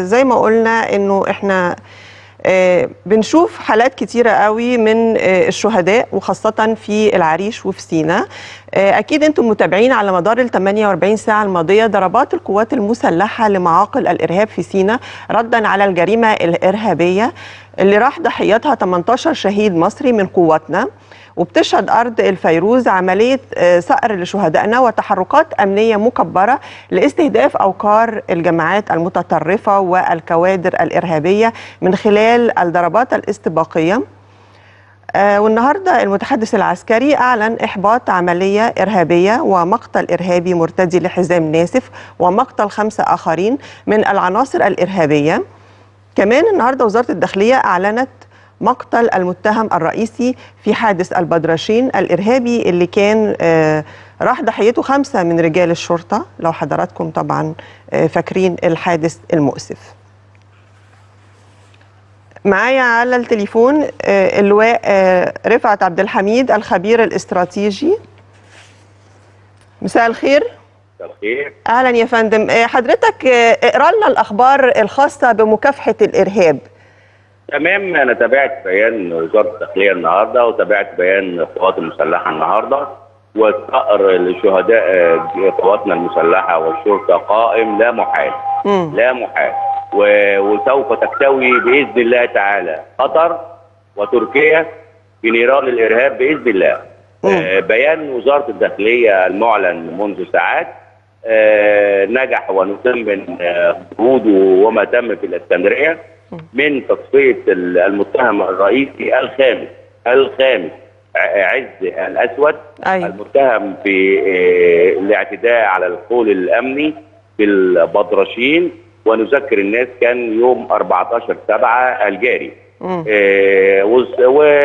زي ما قلنا انه احنا آه، بنشوف حالات كتيرة قوي من آه، الشهداء وخاصة في العريش وفي سينا آه، أكيد أنتم متابعين على مدار ال 48 ساعة الماضية ضربات القوات المسلحة لمعاقل الإرهاب في سينا ردا على الجريمة الإرهابية اللي راح ضحيتها 18 شهيد مصري من قواتنا وبتشهد أرض الفيروز عملية آه، صقر لشهدائنا وتحركات أمنية مكبرة لاستهداف أوقار الجماعات المتطرفة والكوادر الإرهابية من خلال الضربات الاستباقية آه، والنهارده المتحدث العسكري اعلن احباط عمليه ارهابيه ومقتل ارهابي مرتدي لحزام ناسف ومقتل خمسه اخرين من العناصر الارهابيه كمان النهارده وزاره الداخليه اعلنت مقتل المتهم الرئيسي في حادث البدرشين الارهابي اللي كان آه، راح ضحيته خمسه من رجال الشرطه لو حضراتكم طبعا آه، فاكرين الحادث المؤسف معايا على التليفون آه، اللواء آه، رفعت عبد الحميد الخبير الاستراتيجي مساء الخير مساء الخير اهلا يا فندم آه، حضرتك آه، اقرا لنا الاخبار الخاصه بمكافحه الارهاب تمام انا تابعت بيان وزاره الداخليه النهارده وتابعت بيان القوات المسلحه النهارده والثأر لشهداء آه، قواتنا المسلحه والشرطه قائم لا محال مم. لا محال و- وسوف تكتوي باذن الله تعالى قطر وتركيا بنيران الارهاب باذن الله مم. آه، بيان وزاره الداخليه المعلن منذ ساعات آه، نجح ونتم من آه، جهوده وما تم في الاسكندريه من تصفيه ال- المتهم الرئيسي الخامس الخامس ع- عز الاسود أيوة. المتهم في آه، الاعتداء على القول الامني في البدرشين ونذكر الناس كان يوم 14 7 الجاري مم. آه، وز-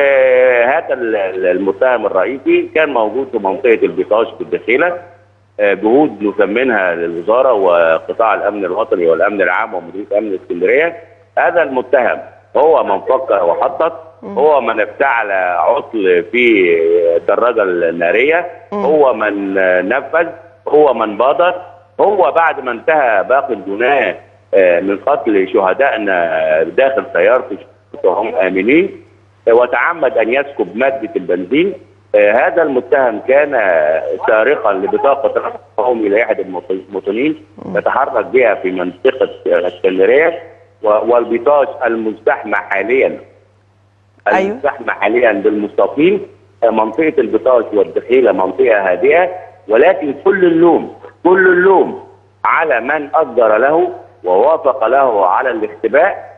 وهذا ال- ال- المتهم الرئيسي كان موجود في منطقه البطاش بالدخيله آه، جهود نثمنها للوزاره وقطاع الامن الوطني والامن العام ومديريه امن اسكندريه هذا المتهم هو من فكر وخطط هو من افتعل عطل في الدراجه الناريه هو من آه، نفذ هو من بادر هو بعد ما انتهى باقي الجناه آه، من قتل شهدائنا داخل سيارته وهم امنين آه، وتعمد ان يسكب ماده البنزين آه، هذا المتهم كان آه، سارقا لبطاقه رقم قومي لاحد المواطنين يتحرك بها في منطقه آه، الاسكندريه و- والبطاش المزدحمه حاليا أيوة. المزدحمه حاليا بالمستوطنين آه، منطقه البطاش والدخيله منطقه هادئه ولكن كل اللوم كل اللوم على من اجر له ووافق له على الاختباء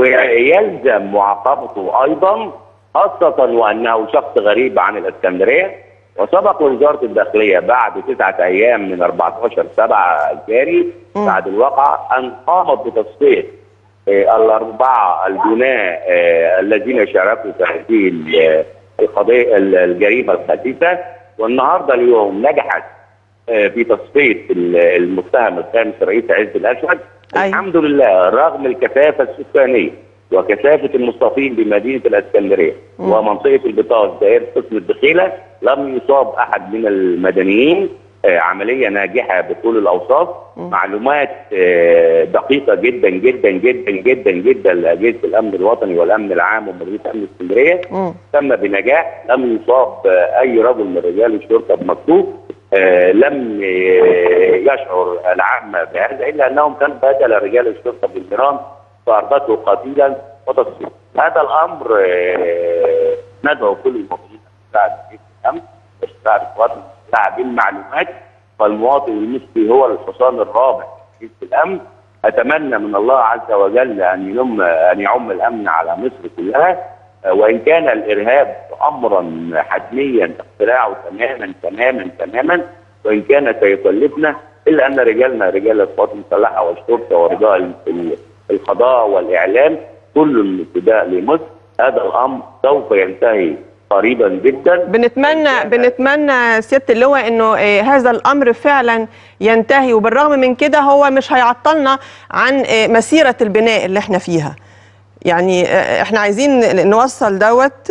ويلزم معاقبته ايضا خاصه وانه شخص غريب عن الاسكندريه وسبق وزاره الداخليه بعد تسعه ايام من 14 7 الجاري بعد الواقعه ان قامت بتصفيه آه، الأربعة الجناة آه، الذين شاركوا في هذه ال- القضية ال- الجريمة الخسيسة والنهاردة اليوم نجحت آه، في تصفية ال- المتهم الخامس رئيس عز الأسود أيوة. الحمد لله رغم الكثافة السكانية وكثافة المصطفين بمدينة الإسكندرية ومنطقة البطاش دائرة قسم الدخيلة لم يصاب أحد من المدنيين آه، عملية ناجحة بكل الأوصاف معلومات آه، دقيقة جدا جدا جدا جدا جدا لأجهزة الأمن الوطني والأمن العام ومديرية أمن اسكندرية مم. تم بنجاح لم يصاب آه، أي رجل من رجال الشرطة بمكتوب آه، لم آه، يشعر العامة بهذا إلا أنهم كانوا بدل رجال الشرطة بالنيران فأربته قتيلا وتصفيق هذا الأمر آه، ندعو كل المواطنين تساعد جيش الأمن وتساعد القوات المسلحة بالمعلومات فالمواطن المصري هو الحصان الرابع في جيش الأمن أتمنى من الله عز وجل أن ينم أن يعم الأمن على مصر كلها آه، وإن كان الإرهاب أمرا حتميا اقتلاعه تماما تماما تماما وإن كان سيكلفنا إلا أن رجالنا رجال القوات المسلحة والشرطة ورجال ال- القضاء والإعلام كل الابتداء لمصر هذا الأمر سوف ينتهي قريبا جدا بنتمنى بنتمنى سياده اللواء انه آه، هذا الامر فعلا ينتهي وبالرغم من كده هو مش هيعطلنا عن آه، مسيره البناء اللي احنا فيها يعني آه، احنا عايزين نوصل دوت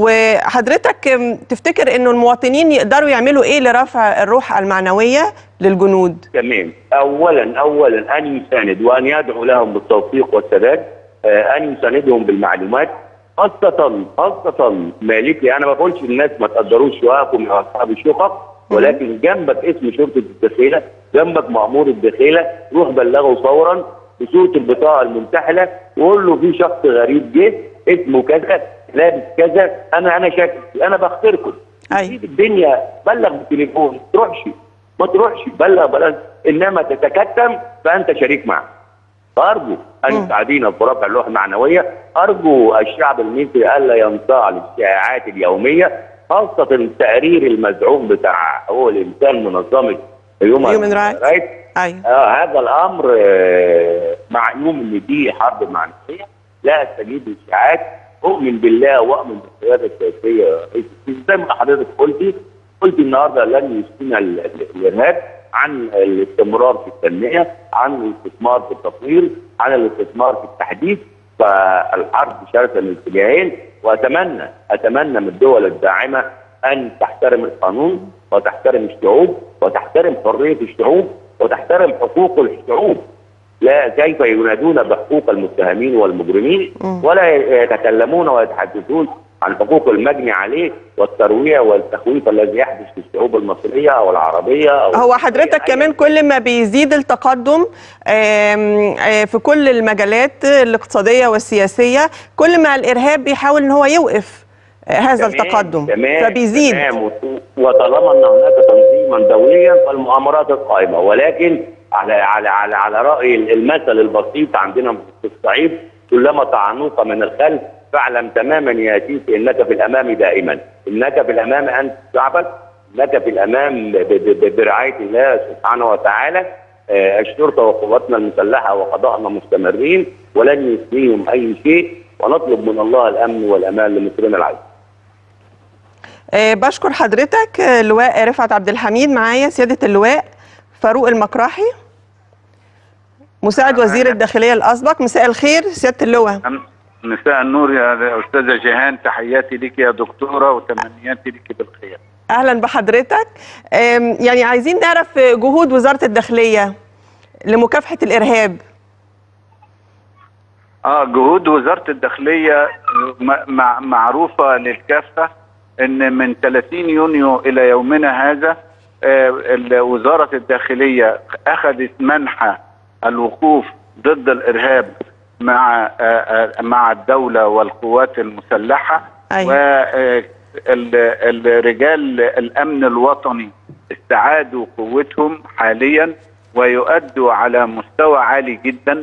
وحضرتك آم، تفتكر انه المواطنين يقدروا يعملوا ايه لرفع الروح المعنويه للجنود تمام اولا اولا ان يساند وان يدعو لهم بالتوفيق والسداد آه، ان يساندهم بالمعلومات خاصة خاصة مالكي انا ما بقولش الناس ما تقدروش شققكم يا اصحاب الشقق ولكن جنبك اسم شرطة الداخلة جنبك مأمور الداخلة روح بلغه فورا بصورة البطاقة المنتحلة وقول له في شخص غريب جه اسمه كذا لابس كذا انا انا شاكك انا بختركم أيوة. في الدنيا بلغ بالتليفون ما تروحش ما تروحش بلغ بلغ انما تتكتم فانت شريك معه فارجو ان تساعدينا في رفع اللوحه المعنويه ارجو الشعب المصري الا ينصاع للشائعات اليوميه خاصه التقرير المزعوم بتاع حقوق الانسان منظمه Human Rights. رايتس ايوه آه هذا الامر آه معلوم ان دي حرب معنويه لا استجيب للاشاعات اؤمن بالله واؤمن بالقياده السياسيه يا رئيس السيسي زي ما حضرتك قلتي قلت النهارده لن يسكن ال- ال- الارهاب عن الاستمرار في التنميه عن الاستثمار في التطوير عن الاستثمار في التحديث فالحرب شرسه من اتجاهين واتمنى اتمنى من الدول الداعمه ان تحترم القانون وتحترم الشعوب وتحترم حريه الشعوب وتحترم حقوق الشعوب لا كيف ينادون بحقوق المتهمين والمجرمين ولا يتكلمون ويتحدثون عن حقوق المجني عليه والترويع والتخويف الذي يحدث في الشعوب المصريه او العربيه أو هو حضرتك أي- كمان كل ما بيزيد التقدم آم، آه، في كل المجالات الاقتصادية والسياسية كل ما الإرهاب بيحاول إن هو يوقف آه، هذا تمام، التقدم تمام فبيزيد تمام وط- وطالما ان هناك تنظيما دوليا فالمؤامرات القائمه ولكن على على على على راي المثل البسيط عندنا في الصعيد كلما طعنوك من الخلف فاعلم تماما يا سيدي انك في الامام دائما انك في الامام انت شعبك انك في الامام ب- ب- ب- برعايه الله سبحانه وتعالى آه، الشرطه وقواتنا المسلحه وقضاءنا مستمرين ولن يسليهم اي شيء ونطلب من الله الامن والامان لمصرنا العزيز آه، بشكر حضرتك آه، اللواء رفعت عبد الحميد معايا سيادة اللواء فاروق المقراحي مساعد وزير الداخلية الأسبق مساء الخير سيادة اللواء أم- مساء النور يا استاذه جيهان تحياتي لك يا دكتوره وتمنياتي لك بالخير أهلا بحضرتك آم، يعني عايزين نعرف جهود وزارة الداخلية لمكافحة الإرهاب اه جهود وزاره الداخليه م- مع معروفه للكافه ان من 30 يونيو الى يومنا هذا آه، ال- وزاره الداخليه اخذت منحى الوقوف ضد الارهاب مع آه، آه، مع الدوله والقوات المسلحه أيوة. والرجال الامن الوطني استعادوا قوتهم حاليا ويؤدوا على مستوى عالي جدا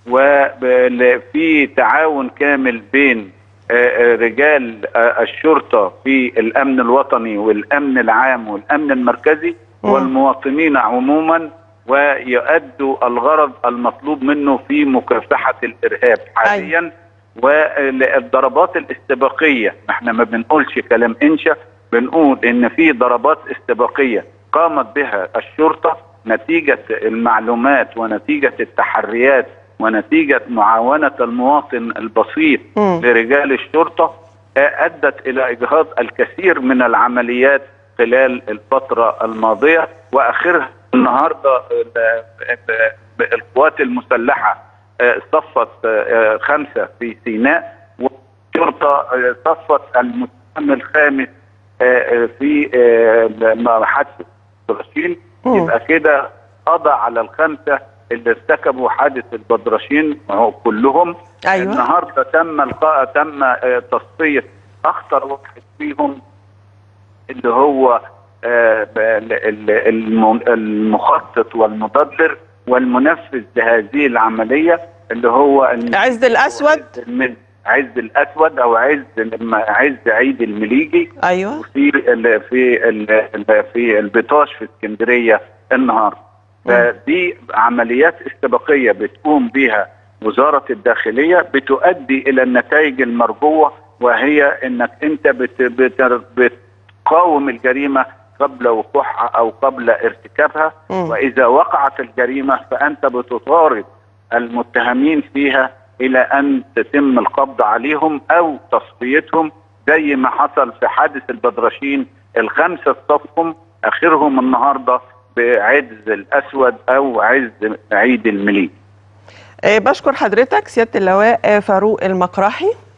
وفي تعاون كامل بين آه، آه، رجال آه، الشرطه في الامن الوطني والامن العام والامن المركزي مم. والمواطنين عموما ويؤدوا الغرض المطلوب منه في مكافحه الارهاب حاليا والضربات الاستباقيه احنا ما بنقولش كلام انشا بنقول ان في ضربات استباقيه قامت بها الشرطه نتيجه المعلومات ونتيجه التحريات ونتيجه معاونه المواطن البسيط مم. لرجال الشرطه آه، ادت الى اجهاض الكثير من العمليات خلال الفتره الماضيه واخرها النهارده ال- ال- القوات المسلحه آه، صفت آه، خمسه في سيناء والشرطه آه، صفت المتهم الخامس آه، آه، في آه، حادثه البدرشين مم. يبقى كده قضى على الخمسه اللي ارتكبوا حادث البدرشين وهو كلهم أيوة. النهارده تم القاء تم آه، تصفيه اخطر واحد فيهم اللي هو آه، ب- ال- ال- الم- المخطط والمدبر والمنفذ لهذه العمليه اللي هو الم- عز الأسود من عز الاسود او عز الم- عز عيد المليجي أيوة في ال في ال في البطاش في اسكندريه النهارده فدي عمليات استباقيه بتقوم بها وزاره الداخليه بتؤدي الى النتائج المرجوه وهي انك انت بت بت بتقاوم الجريمه قبل وقوعها او قبل ارتكابها مم. واذا وقعت الجريمه فانت بتطارد المتهمين فيها الى ان تتم القبض عليهم او تصفيتهم زي ما حصل في حادث البدرشين الخمسه اتصفهم اخرهم النهارده بعز الاسود او عز عيد الميلاد آه، بشكر حضرتك سياده اللواء آه، فاروق المقراحي